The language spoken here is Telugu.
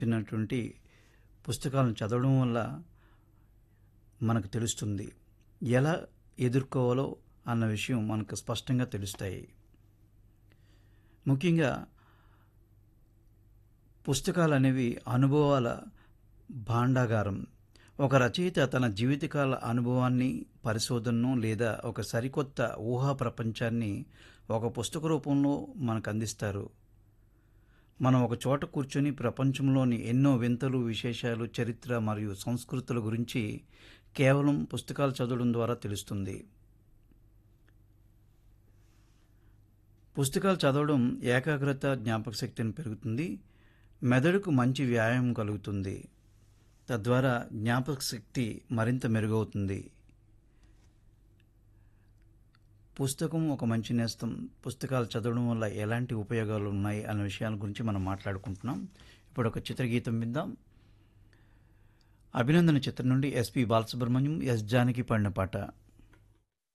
చిన్నటువంటి పుస్తకాలను చదవడం వల్ల మనకు తెలుస్తుంది ఎలా ఎదుర్కోవాలో అన్న విషయం మనకు స్పష్టంగా తెలుస్తాయి ముఖ్యంగా పుస్తకాలు అనేవి అనుభవాల భాండాగారం ఒక రచయిత తన జీవితకాల అనుభవాన్ని పరిశోధనను లేదా ఒక సరికొత్త ఊహా ప్రపంచాన్ని ఒక పుస్తక రూపంలో మనకు అందిస్తారు మనం ఒక చోట కూర్చొని ప్రపంచంలోని ఎన్నో వింతలు విశేషాలు చరిత్ర మరియు సంస్కృతుల గురించి కేవలం పుస్తకాలు చదవడం ద్వారా తెలుస్తుంది పుస్తకాలు చదవడం ఏకాగ్రత జ్ఞాపక శక్తిని పెరుగుతుంది మెదడుకు మంచి వ్యాయామం కలుగుతుంది తద్వారా జ్ఞాపక శక్తి మరింత మెరుగవుతుంది పుస్తకం ఒక మంచి నేస్తం పుస్తకాలు చదవడం వల్ల ఎలాంటి ఉపయోగాలు ఉన్నాయి అనే విషయాల గురించి మనం మాట్లాడుకుంటున్నాం ఇప్పుడు ఒక చిత్రగీతం విందాం అభినందన చిత్రం నుండి ఎస్పి బాలసుబ్రహ్మణ్యం ఎస్ జానకి పాడిన పాట